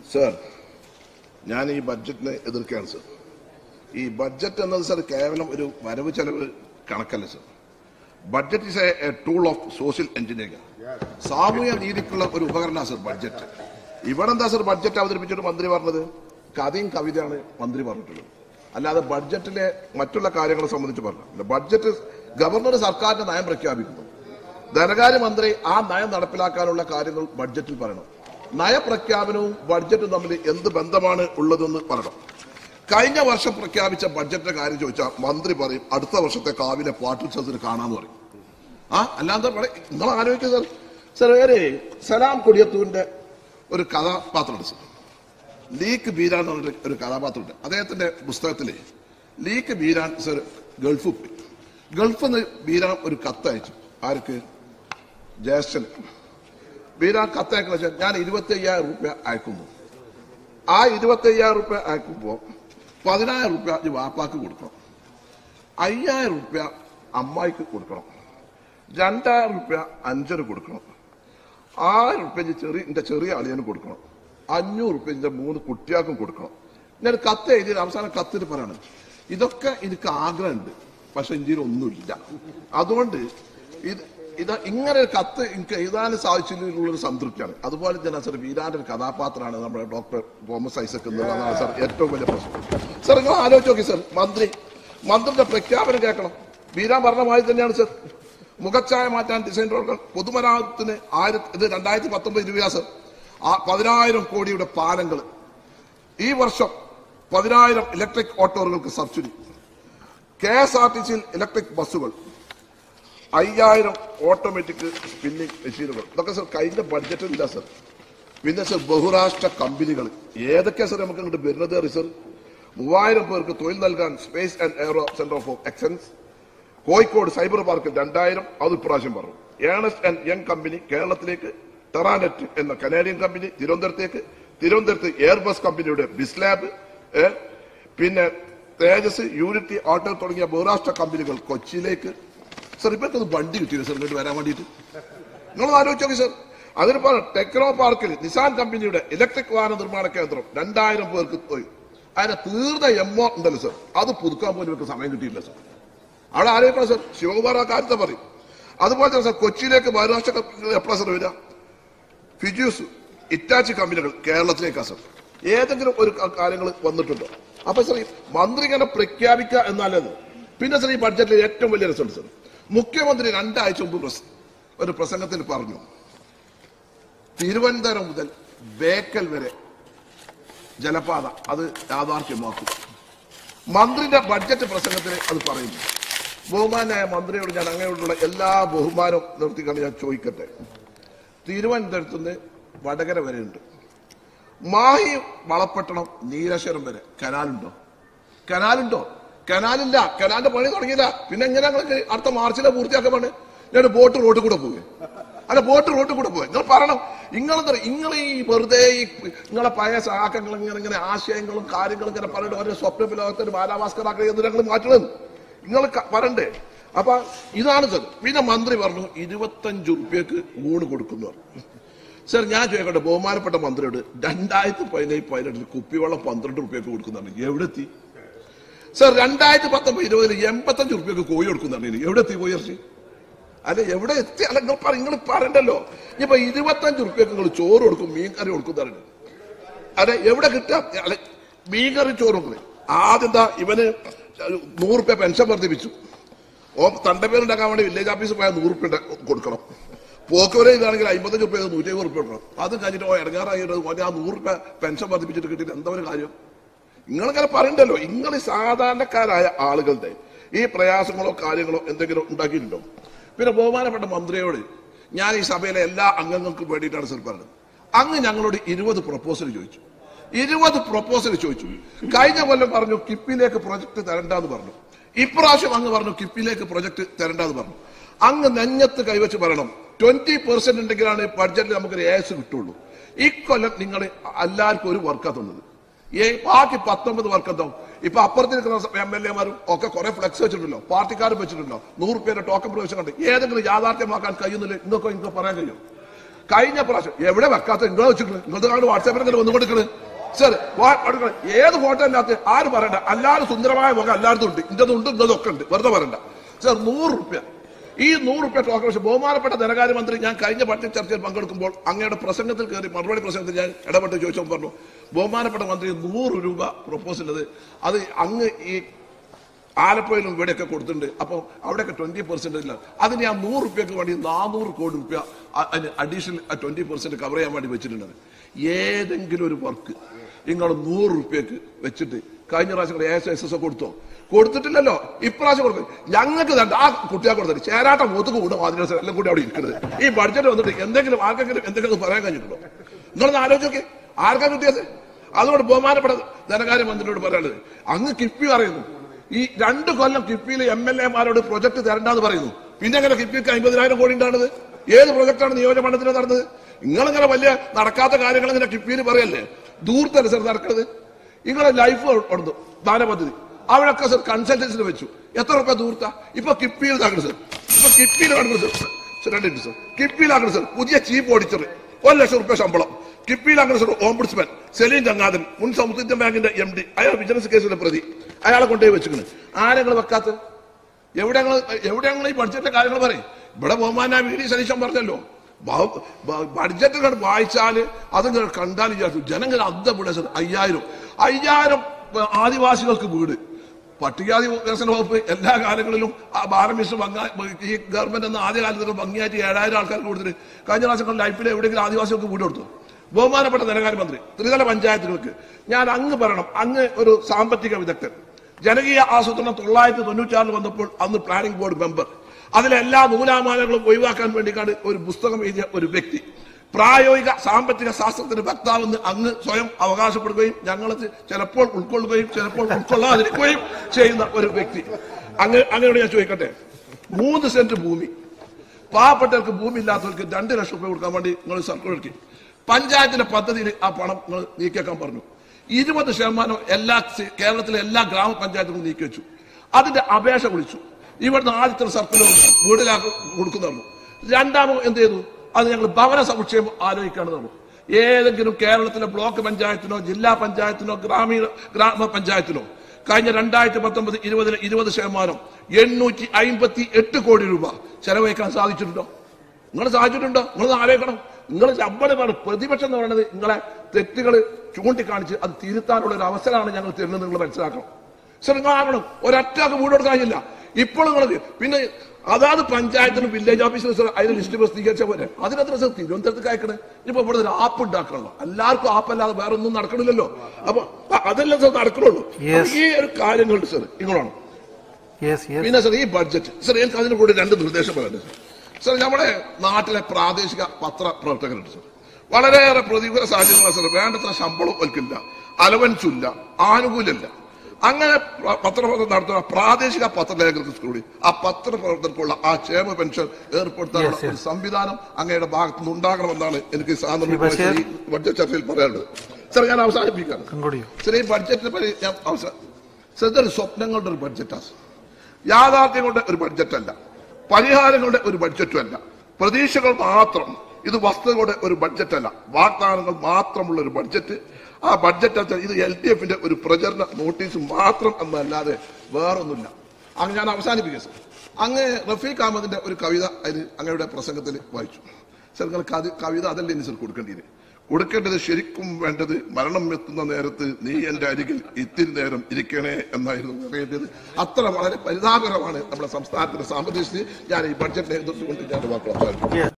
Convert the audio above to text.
Sir ഞാൻ ഈ ബഡ്ജറ്റിനെ എതിർക്കുകയാണ് സർ ഈ ബഡ്ജറ്റ് എന്നത് സർ കേവലം ഒരു വരവ് ചെലവ് കണക്കല്ല sir budget is a tool of social engineering സാമൂഹ്യ നീതിക്കുള്ള ഒരു ഉപകരണമാണ് സർ ബഡ്ജറ്റ് ഇവിടെ എന്താ സർ ബഡ്ജറ്റ് അവതരിപ്പിച്ചിട്ട് മന്ത്രി പറഞ്ഞത് കഥയും കവിതയാണ് മന്ത്രി പറഞ്ഞിട്ടുള്ളത് അല്ലാതെ ബഡ്ജറ്റിലെ മറ്റുള്ള കാര്യങ്ങളെ സംബന്ധിച്ച് പറഞ്ഞില്ല ബഡ്ജറ്റ് ഗവർണർ സർക്കാരിന്റെ നയം പ്രഖ്യാപിക്കുന്നു ധനകാര്യമന്ത്രി ആ നയം നടപ്പിലാക്കാനുള്ള കാര്യങ്ങൾ ബഡ്ജറ്റിൽ പറയണം നയപ്രഖ്യാപനവും ബഡ്ജറ്റും തമ്മിൽ എന്ത് ബന്ധമാണ് ഉള്ളതെന്ന് പറയണം കഴിഞ്ഞ വർഷം പ്രഖ്യാപിച്ച ബഡ്ജറ്റിന്റെ കാര്യം ചോദിച്ചാൽ മന്ത്രി പറയും അടുത്ത വർഷത്തെ കാവിലെ പാട്ടുത്സവത്തിന് കാണാന്ന് പറയും ആ അല്ലാതെ പറ- നിങ്ങൾ ആലോചിക്കുക സർ സർ വേറെ സലാം കൊടിയത്തൂരിന്റെ ഒരു കഥാപാത്രമുണ്ട് സർ ലീക്ക് ബീരാൻ എന്ന് പറഞ്ഞ ഒരു കഥാപാത്രമുണ്ട് അദ്ദേഹത്തിന്റെ പുസ്തകത്തില് ലീക്ക് ബീരാൻ സർ ഗൾഫ് പോയി ഗൾഫിൽ നിന്ന് ബീരാൻ ഒരു കത്തയച്ചു ആർക്ക് ജ്യേഷ്ഠൻ ബീരാൻ കത്തയക്കുന്ന വെച്ചാൽ ഞാൻ ഇരുപത്തി അയ്യായിരം റുപ്യ അയക്കുന്നു ആ ഇരുപത്തി അയ്യായിരം റുപ്യ അയക്കുമ്പോൾ പതിനായിരം റുപ്യ ഈ വാപ്പാക്ക് കൊടുക്കണം അയ്യായിരം റുപ്യ അമ്മായിക്ക് കൊടുക്കണം രണ്ടായിരം റുപ്യ അഞ്ചന് കൊടുക്കണം ആയിരം റുപ്യ ഇന്റെ ചെറിയ എന്റെ ചെറിയ അളിയന് കൊടുക്കണം അഞ്ഞൂറ് റുപ്യ എന്റെ മൂന്ന് കുട്ടിയാൾക്കും കൊടുക്കണം ഞാൻ കത്ത് എഴുതി അവസാനം കത്തിൽ പറയണം ഇതൊക്കെ എനിക്ക് ആഗ്രഹമുണ്ട് പക്ഷെ ഇന്ത്യയിൽ ഒന്നുമില്ല അതുകൊണ്ട് ഇത് ഇത് ഇങ്ങനെ ഒരു കത്ത് എനിക്ക് എഴുതാൻ സാധിച്ചിട്ടുള്ള ഒരു സംതൃപ്തിയാണ് അതുപോലെ തന്നെ സർ വീരാന്റെ ഒരു കഥാപാത്രമാണ് നമ്മുടെ ഡോക്ടർ തോമസ് ഐസക് എന്നുള്ളതാണ് സാർ ഏറ്റവും വലിയ പ്രശ്നം സാർ നിങ്ങൾ ആലോചിച്ച് നോക്കി സർ മന്ത്രി മന്ത്രിയുടെ പ്രഖ്യാപനം കേൾക്കണം വീരാൻ പറഞ്ഞ മാതിരി തന്നെയാണ് സർ മുഖച്ഛായ മാറ്റാൻ ഡിസൈൻ പ്രവർത്തനം പൊതുമരാമത്തിന് ആയിരത്തി ഇത് രണ്ടായിരത്തി പത്തൊമ്പത് ഇരുപത് സർ ആ പതിനായിരം കോടിയുടെ പാലങ്ങൾ ഈ വർഷം പതിനായിരം ഇലക്ട്രിക് ഓട്ടോറുകൾക്ക് subsidy K S R T സിയിൽ ഇലക്ട്രിക് ബസ്സുകൾ അയ്യായിരം ഓട്ടോമാറ്റിക് സ്പിന്നിംഗ് മെഷീനുകൾ ഇതൊക്കെ സർ കഴിഞ്ഞ ബഡ്ജറ്റിൽ ഇല്ല സർ പിന്നെ സർ ബഹുരാഷ്ട്ര കമ്പനികൾ ഏതൊക്കെ സർ നമുക്ക് ഇങ്ങോട്ട് വരുന്നത് റിസർ മൂവായിരം പേർക്ക് തൊഴിൽ നൽകാൻ space and aero centre of excellence Kozhikode cyber പാർക്കിൽ രണ്ടായിരം അത് ഇപ്രാവശ്യം പറഞ്ഞു ഏണസ്റ്റ് ആൻഡ് യങ് കമ്പനി കേരളത്തിലേക്ക് ടെറാനെറ്റ് എന്ന കനേഡിയൻ കമ്പനി തിരുവനന്തപുരത്തേക്ക് തിരുവനന്തപുരത്ത് എയർബസ് കമ്പനിയുടെ ബിസ്ലാബ് ഏ, പിന്നെ തേജസ് യൂണിറ്റി ഓട്ടോ തുടങ്ങിയ ബഹുരാഷ്ട്ര കമ്പനികൾ കൊച്ചിയിലേക്ക് സർ ഇപ്പൊ ഇത് വണ്ടി കിട്ടിയില്ല സർ ഇങ്ങോട്ട് വരാൻ വേണ്ടിയിട്ട് നിങ്ങൾ ആലോചിച്ച് നോക്കി സർ അതിന് പറഞ്ഞ ടെക്നോ പാർക്കിൽ നിസാൻ കമ്പനിയുടെ ഇലക്ട്രിക് വാഹന നിർമ്മാണ കേന്ദ്രം രണ്ടായിരം പേർക്ക് പോയി അതിന്റെ തീർന്ന എംഒ ഉണ്ടല്ലോ സർ അത് പുതുക്കാൻ പോലും ഇവർക്ക് സമയം കിട്ടിയില്ല സർ അവിടെ ആലോചിക്കണം സർ ശിവകുമാർ ആ കാര്യത്തെ പറയും അതുപോലെ തന്നെ സർ കൊച്ചിയിലേക്ക് ബഹുരാഷ്ട്ര കമ്പനികൾ എപ്പോഴാണ് സർ വരിക ഫിജൂസ് ഇറ്റാച്ചി കമ്പനികൾ കേരളത്തിലേക്കാ സർ ഏതെങ്കിലും ഒരു കാര്യങ്ങൾ വന്നിട്ടുണ്ടോ അപ്പൊ സർ ഈ മന്ത്രി ഇങ്ങനെ പ്രഖ്യാപിക്കുക എന്നല്ലത് പിന്നെ സർ ഈ ബഡ്ജറ്റിൽ ഏറ്റവും വലിയ രസമുണ്ട് സർ മുഖ്യമന്ത്രി രണ്ടാഴ്ച മുമ്പ് പ്രസ- ഒരു പ്രസംഗത്തിൽ പറഞ്ഞു തിരുവനന്തപുരം മുതൽ ബേക്കൽ വരെ ജലപാത അത് യാഥാർത്ഥ്യമാക്കും മന്ത്രിയുടെ ബഡ്ജറ്റ് പ്രസംഗത്തിൽ അത് പറയുന്നു ബഹുമാനായ മന്ത്രിയോട് ഞാൻ അങ്ങനെയുള്ള എല്ലാ ബഹുമാനവും നിർത്തിക്കൊണ്ട് ഞാൻ ചോദിക്കട്ടെ തിരുവനന്തപുരത്ത് നിന്ന് വടകര വരെ ഉണ്ട് മാഹി വളപ്പട്ടണം നീലേശ്വരം വരെ കനാലുണ്ടോ കനാലുണ്ടോ കനാലില്ല കനാലിന്റെ പണി തുടങ്ങിയില്ല പിന്നെ എങ്ങനെ ഞങ്ങൾക്ക് അടുത്ത മാർച്ചിലെ പൂർത്തിയാക്കാൻ വേണ്ടി ഞാൻ ബോട്ട് റോഡിൽ കൂടെ പോവുക അല്ല ബോട്ട് റോഡിൽ കൂടെ പോവുക നിങ്ങൾ പറയണം നിങ്ങളെന്താ നിങ്ങൾ ഈ വെറുതെ ഈ നിങ്ങളെ പഴയ സഹാക്കങ്ങൾ ഇങ്ങനെ ഇങ്ങനെ ആശയങ്ങളും കാര്യങ്ങളും ഇങ്ങനെ പറഞ്ഞിട്ട് ഓരോ സ്വപ്ന ലോകത്തിന് ബാലാഭാസ്കറാക്കി ഞങ്ങൾ മാറ്റണം നിങ്ങൾ ക- പറയണ്ടേ അപ്പൊ ഇതാണ് സർ പിന്നെ മന്ത്രി പറഞ്ഞു ഇരുപത്തഞ്ച് റുപ്യക്ക് ഊണ് കൊടുക്കുന്നു പറഞ്ഞു. സർ ഞാൻ ചോദിക്കട്ടെ ബഹുമാനപ്പെട്ട മന്ത്രിയോട് രണ്ടായിരത്തി പതിനേഴ് പതിനെട്ടിൽ കുപ്പിവെള്ളം പന്ത്രണ്ട് റുപ്യക്ക് കൊടുക്കുന്നുണ്ട് എവിടെ എത്തി സർ രണ്ടായിരത്തി പത്തൊമ്പത് ഇരുപതിൽ എൺപത്തഞ്ച് റുപ്യക്ക് കോഴി കൊടുക്കുന്നുണ്ട് എവിടെ എത്തി കോഴി ഇറച്ചി അല്ല എവിടെ എത്തി അല്ല നിങ്ങൾ പറ നിങ്ങൾ പറയണ്ടല്ലോ ഇനിയിപ്പോ ഇരുപത്തഞ്ച് റുപ്യക്ക് നിങ്ങൾ ചോറ് കൊടുക്കും മീൻ കറി കൊടുക്കുന്നുണ്ട് അതെ എവിടെ കിട്ടാം അല്ലെ മീൻകറി ചോറ് കൊടുക്കുന്നത് ആദ്യം എന്താ ഇവന് നൂറ് റുപ്യ പെൻഷൻ വർദ്ധിപ്പിച്ചു ഓ തണ്ടപ്പേരുണ്ടാക്കാൻ വേണ്ടി വില്ലേജ് ഓഫീസിൽ പോയാൽ നൂറ് റുപ്യ കൊടുക്കണം പോക്കുവരെ ഇതാണെങ്കിൽ അമ്പത്തഞ്ച് റുപ്യ നൂറ്റി അമ്പത് റുപ്യ കൊടുക്കണം അത് കഴിഞ്ഞിട്ട് ഓ ഇടങ്ങാറായിട്ട് ഓനെ ആ നൂറ് റുപ്യ പെൻഷൻ വർദ്ധിപ്പിച്ചിട്ട് കിട്ടിയിട്ട് എന്താ ഒരു കാര്യം നിങ്ങളിങ്ങനെ പറയണ്ടല്ലോ നിങ്ങൾ സാധാരണക്കാരായ ആളുകളുടെ ഈ പ്രയാസങ്ങളോ കാര്യങ്ങളോ എന്തെങ്കിലും ഉണ്ടാക്കിയിട്ടുണ്ടോ പിന്നെ ബഹുമാനപ്പെട്ട മന്ത്രിയോട് ഞാൻ ഈ സഭയിലെ എല്ലാ അംഗങ്ങൾക്കും വേണ്ടിയിട്ടാണ് സർ പറഞ്ഞത് അങ്ങ് ഞങ്ങളോട് ഇരുപത് പ്രപ്പോസൽ ചോദിച്ചു ഇരുപത് പ്രപ്പോസൽ ചോദിച്ചു കഴിഞ്ഞ കൊല്ലം പറഞ്ഞു കിപ്പിലേക്ക് പ്രൊജക്ട് തരണ്ടെന്ന് പറഞ്ഞു ഇപ്രാവശ്യം അങ്ങ് പറഞ്ഞു കിപ്പിലേക്ക് പ്രൊജക്ട് തരണ്ടെന്ന് പറഞ്ഞു അങ്ങ് നെഞ്ഞത്ത് കൈവച്ച് പറയണം ട്വന്റി പെർസെന്റ് ഉണ്ടെങ്കിലാണ് ബഡ്ജറ്റിൽ നമുക്കൊരു ഏസ് കിട്ടുള്ളൂ ഇക്കൊല്ലം നിങ്ങൾ എല്ലാവർക്കും ഒരു വർക്കാ തന്നത് ഈ ബാക്കി പത്തൊമ്പത് വർക്ക് എന്താവും ഇപ്പൊ അപ്പുറത്തിരിക്കുന്ന എം എൽ എമാരും ഒക്കെ കുറെ ഫ്ലെക്സ് വെച്ചിട്ടുണ്ടല്ലോ പാർട്ടിക്കാരും വെച്ചിട്ടുണ്ടല്ലോ നൂറ് പേരുടെ ടോക്കൺ പ്രവേശനം കണ്ട് ഏതെങ്കിലും യാഥാർത്ഥ്യമാക്കാൻ കഴിയുന്നില്ല ഇന്നൊക്കെ നിങ്ങൾക്ക് പറയാൻ കഴിയും കഴിഞ്ഞ പ്രാവശ്യം എവിടെ വെക്കാത്ത നിങ്ങൾ വെച്ചിട്ടുണ്ട് നിങ്ങളുടെ കാണും വാട്സാപ്പിൽ ഒന്നും കൊടുക്കണ് സർ ഏത് ഫോട്ടോ അല്ലാത്ത ആര് പറയണ്ട അല്ലാതെ സുന്ദരമായ മുഖം എല്ലായിടത്തും ഉണ്ട് ഇന്നത് ഉണ്ട് ഇന്നതൊക്കെ ഉണ്ട് വെറുതെ പറയണ്ട സർ നൂറ് റുപ്യ ഈ നൂറ് റുപ്യ ടോക്കൺ പക്ഷേ ബഹുമാനപ്പെട്ട ധനകാര്യമന്ത്രി ഞാൻ കഴിഞ്ഞ ബഡ്ജറ്റ് ചർച്ചയിൽ പങ്കെടുക്കുമ്പോൾ അങ്ങയുടെ പ്രസംഗത്തിൽ കയറി മറുപടി പ്രസംഗത്തിൽ ഞാൻ ഇടപെട്ട് ചോദിച്ചപ്പോൾ പറഞ്ഞു ബഹുമാനപ്പെട്ട മന്ത്രി നൂറ് രൂപ പ്രപ്പോസ് ചെയ്തത് അത് അങ്ങ് ഈ ആലപ്പുഴയിലും ഇവിടെയൊക്കെ കൊടുത്തിട്ടുണ്ട് അപ്പോൾ അവിടെയൊക്കെ ട്വന്റി പെർസെന്റ് ഇല്ല അതിന് ആ നൂറ് റുപ്യക്ക് വേണ്ടി നാനൂറ് കോടി റുപ്യ അതിന് അഡീഷണൽ ട്വന്റി പെർസെന്റ് കവർ ചെയ്യാൻ വേണ്ടി വെച്ചിട്ടുണ്ട് ഏതെങ്കിലും ഒരു വർക്ക് നിങ്ങൾ നൂറ് റുപ്യക്ക് വെച്ചിട്ട് കഴിഞ്ഞ പ്രാവശ്യം എസ് എസ് എസ് കൊടുത്തോ കൊടുത്തിട്ടില്ലല്ലോ ഇപ്രാവശ്യം കൊടുക്കും ഞങ്ങൾക്ക് തന്നെ ആ കുട്ടിയെ കൊടുത്തിട്ട് ചേരാട്ട മൂത്തുക്ക് കൂടും അതിന് എല്ലാം കൂടി അവിടെ ഇരിക്കുന്നത് ഈ ബഡ്ജറ്റ് വന്നിട്ട് എന്തെങ്കിലും ആർക്കെങ്കിലും എന്തെങ്കിലും പറയാൻ കഴിഞ്ഞിട്ടുണ്ടോ നിങ്ങളൊന്ന് ആലോചിച്ചോക്കെ ആർക്കാ കിട്ടിയത് അതുകൊണ്ട് ബഹുമാനപ്പെട്ട ധനകാര്യ മന്ത്രിയോട് പറയാനുള്ളത് അങ്ങ് കിഫ്ബി പറയുന്നു ഈ രണ്ട് കൊല്ലം കിഫ്ബിയിലെ എം എൽ എമാരോട് പ്രൊജക്ട് തരണ്ടെന്ന് പറയുന്നു പിന്നെ എങ്ങനെ കിഫ്ബിക്ക് അമ്പതിനായിരം കോടി ഉണ്ടാണത് ഏത് പ്രൊജക്ടാണ് നിയോജക മണ്ഡലത്തിൽ നടന്നത് നിങ്ങളിങ്ങനെ വലിയ നടക്കാത്ത കാര്യങ്ങൾ ഇങ്ങനെ കിഫ്ബിയിൽ പറയല്ലേ ദൂരത്തല്ല സർ നടക്കുന്നത് നിങ്ങളെ ലൈഫ് ഉണ്ട് ദാന പദ്ധതി അവിടെയൊക്കെ സർ കൺസൾട്ടൻസിന് വെച്ചു എത്ര റുപ്യ ദൂർത്ത ഇപ്പൊ കിഫ്ബിയിൽ നടക്കുന്നത് സർ ഇപ്പൊ കിഫ്ബിയിൽ നടക്കുന്നത് സർ സർ രണ്ടിട്ട് സർ കിഫ്ബിയിലാക്കണം സർ പുതിയ ചീഫ് ഓഡിറ്റർ ഒരു ലക്ഷം റുപ്യ ശമ്പളം കിഫ്ബിയിലാക്കണം സർ ഓംബുഡ്സ്മാൻ സെലീൻ ഗംഗാധരൻ മുൻ സൗത്ത് ഇന്ത്യൻ ബാങ്കിന്റെ എം ഡി അയാൾ വിജിലൻസ് കേസിലെ പ്രതി അയാളെ കൊണ്ടുപോയി വെച്ചിരിക്കുന്നു ആരെങ്ങൾ വെക്കാത്തത് എവിടെ ഞങ്ങൾ എവിടെ ഞങ്ങൾ ഈ ബഡ്ജറ്റിന്റെ കാര്യങ്ങൾ പറയും ഇവിടെ ബഹുമാന വി ഡി സതീശൻ പറഞ്ഞല്ലോ ബഡ്ജറ്റ് കണ്ട് വായിച്ചാല് അത് കണ്ടാൽ വിചാരിച്ചു ജനങ്ങൾ അന്തപ്പെടെ സർ അയ്യായിരം അയ്യായിരം ആദിവാസികൾക്ക് വീട് പട്ടികാതി വികസന വകുപ്പ് എല്ലാ കാലങ്ങളിലും ആ ബാലമിസ് ഭംഗ ഈ ഗവൺമെന്റ് എന്ന ആദ്യ കാലത്തൊക്കെ ഭംഗിയായിട്ട് ഏഴായിരം ആൾക്കാർക്ക് കൊടുത്തിട്ട് കഴിഞ്ഞ പ്രാവശ്യം ലൈഫിൽ എവിടെയെങ്കിലും ആദിവാസികൾക്ക് വീട് കൊടുത്തു ബഹുമാനപ്പെട്ട ധനകാര്യമന്ത്രി ത്രിതല പഞ്ചായത്തുകൾക്ക് ഞാൻ അങ്ങ് പറയണം അങ്ങ് ഒരു സാമ്പത്തിക വിദഗ്ധൻ ജനകീയ ആസൂത്രണം തൊള്ളായിരത്തി തൊണ്ണൂറ്റാറിൽ വന്നപ്പോൾ അന്ന് പ്ലാനിംഗ് ബോർഡ് മെമ്പർ അതിലെ എല്ലാ നൂലാമാലകളും ഒഴിവാക്കാൻ വേണ്ടിക്കാണ് ഒരു പുസ്തകം എഴുതിയ ഒരു വ്യക്തി പ്രായോഗിക സാമ്പത്തിക ശാസ്ത്രത്തിന്റെ വക്താവെന്ന് അങ്ങ് സ്വയം അവകാശപ്പെടുകയും ഞങ്ങൾ ചിലപ്പോൾ ഉൾക്കൊള്ളുകയും ചിലപ്പോൾ ഉൾക്കൊള്ളാതിരിക്കുകയും ചെയ്യുന്ന ഒരു വ്യക്തി അങ്ങ് അങ്ങനെയോട് ഞാൻ ചോദിക്കട്ടെ മൂന്ന് സെന്റ് ഭൂമി പാവപ്പെട്ടവർക്ക് ഭൂമി ഇല്ലാത്തവർക്ക് രണ്ട് ലക്ഷം രൂപ കൊടുക്കാൻ വേണ്ടി നിങ്ങൾ സർക്കുലർ ഇറക്കി പഞ്ചായത്തിന്റെ പദ്ധതിയിൽ ആ പണം നിങ്ങൾ നീക്കിയേക്കാൻ പറഞ്ഞു ഇരുപത് ശതമാനം എല്ലാ സി- കേരളത്തിലെ എല്ലാ ഗ്രാമപഞ്ചായത്തുകളും നീക്കി വെച്ചു അതിന്റെ അപേക്ഷ വിളിച്ചു ഇവിടുന്ന് ആദ്യത്തെ സർക്കുലർ വീടിലാക്കി കൊടുക്കുന്നതാണ് രണ്ടാമത് എന്ത് ചെയ്തു അത് ഞങ്ങൾ ഭവന സമുച്ചയം ആലോചിക്കേണ്ടതാണ് ഏതെങ്കിലും കേരളത്തിലെ ബ്ലോക്ക് പഞ്ചായത്തിനോ ജില്ലാ പഞ്ചായത്തിനോ ഗ്രാമീണ ഗ്രാമപഞ്ചായത്തിനോ കഴിഞ്ഞ രണ്ടായിരത്തി പത്തൊമ്പത് ഇരുപതിലെ ഇരുപത് ശതമാനം എണ്ണൂറ്റി അമ്പത്തി എട്ട് കോടി രൂപ ചെലവഴിക്കാൻ സാധിച്ചിട്ടുണ്ടോ നിങ്ങൾ സാധിച്ചിട്ടുണ്ടോ നിങ്ങൾ ആലോചിക്കണം നിങ്ങൾ ശമ്പളമാണ് പ്രതിപക്ഷം എന്ന് പറയുന്നത് നിങ്ങളെ തെറ്റുകൾ ചൂണ്ടിക്കാണിച്ച് അത് തിരുത്താനുള്ള ഒരു അവസരമാണ് ഞങ്ങൾ തരുന്നത് നിങ്ങൾ മനസ്സിലാക്കണം സർ നിങ്ങൾ ആകണം ഒരൊറ്റക്ക് വീട് കൊടുക്കാൻ കഴിയില്ല ഇപ്പോൾ നിങ്ങൾ പിന്നെ അതാത് പഞ്ചായത്തിനും വില്ലേജ് ഓഫീസിലും സർ അതിന് ലിസ്റ്റ് പ്രസിദ്ധീകരിച്ച പോലെ അതിനെത്ര സർ തിരുവനന്തപുരത്ത് അയക്കണേ ഇനിയിപ്പോ ഇവിടെ ഒരു ആപ്പ് ഉണ്ടാക്കണല്ലോ എല്ലാവർക്കും ആപ്പ് അല്ലാതെ വേറെ ഒന്നും നടക്കണില്ലല്ലോ അപ്പൊ അ- അതെല്ലാം സർ നടക്കണുള്ളൂ Yes. അപ്പൊ ഈ ഒരു കാര്യങ്ങളുണ്ട് സർ നിങ്ങളാണ് യെസ് യെസ് പിന്നെ സാർ ഈ ബഡ്ജറ്റ് സാർ എനിക്ക് അതിന് കൂടി രണ്ട് നിർദ്ദേശം പറയുന്നത് സാർ നമ്മുടെ നാട്ടിലെ പ്രാദേശിക പത്ര പ്രവർത്തകരുണ്ട് സാർ വളരെയേറെ പ്രതികൂല സാഹചര്യങ്ങളാണ് സാർ വേണ്ടത്ര ശമ്പളം ഒൽക്കില്ല അലവൻസ് ഇല്ല ആനുകൂല്യമില്ല അങ്ങനെ പ്ര- പത്രപ്രവർത്തനം നടത്തുന്ന പ്രാദേശിക പത്രലേഖകർക്ക് കൂടി ആ പത്രപ്രവർത്തകർക്കുള്ള ആ ക്ഷേമ പെൻഷൻ ഏർപ്പെടുത്താനുള്ള Yes, yes. ഒരു സംവിധാനം അങ്ങയുടെ ഭാഗത്തു നിന്ന് ഉണ്ടാകണമെന്നാണ് എനിക്ക് ശ്രീ സാന്ത്വനം ബഷീർ. ഈ ബഡ്ജറ്റ് ചർച്ചയിൽ പറയാനുള്ളത് സാർ ഞാൻ അവസാനിപ്പിക്കുകയാണ് കൺക്ലൂഡ് സാർ ഈ ബഡ്ജറ്റിനെ പറ്റി ഞാൻ അവസാനം സാർ ഇതൊരു സ്വപ്നങ്ങളുടെ ഒരു ബഡ്ജറ്റാണ് യാഥാർത്ഥ്യങ്ങളുടെ ഒരു ബഡ്ജറ്റല്ല പരിഹാരങ്ങളുടെ ഒരു ബഡ്ജറ്റും അല്ല പ്രതീക്ഷകൾ മാത്രം ഇത് വസ്തുതകളുടെ ഒരു ബഡ്ജറ്റല്ല വാഗ്ദാനങ്ങൾ മാത്രമുള്ള ഒരു ബഡ്ജറ്റ് ആ ബഡ്ജറ്റ് വെച്ചാൽ ഇത് എൽ ഡി എഫിന്റെ ഒരു പ്രചരണ നോട്ടീസ് മാത്രം എന്നല്ലാതെ വേറൊന്നുമില്ല അങ്ങ് ഞാൻ അവസാനിപ്പിക്കുക സാർ അങ്ങ് റഫീഖ് അഹമ്മദിന്റെ ഒരു കവിത അതിന് അങ്ങയുടെ പ്രസംഗത്തിൽ വായിച്ചു സാർ നിങ്ങൾ കവി- കവിത അതല്ലേ ഇനി സാർ കൊടുക്കേണ്ടത് കൊടുക്കേണ്ടത് ശരിക്കും വേണ്ടത് മരണം എത്തുന്ന നേരത്ത് നീ എന്റെ അരികിൽ ഇത്തിരി നേരം ഇരിക്കണേ എന്നായിരുന്നു പറയേണ്ടത് അത്ര വളരെ പരിതാപകരമാണ് നമ്മുടെ സംസ്ഥാനത്തിന്റെ സാമ്പത്തിക സ്ഥിതി ഞാൻ ഈ ബഡ്ജറ്റ് നേതൃത്വം കൊണ്ട് ഞാൻ വാക്കുകൾ അവസാനിപ്പിക്കുന്നു. യെസ്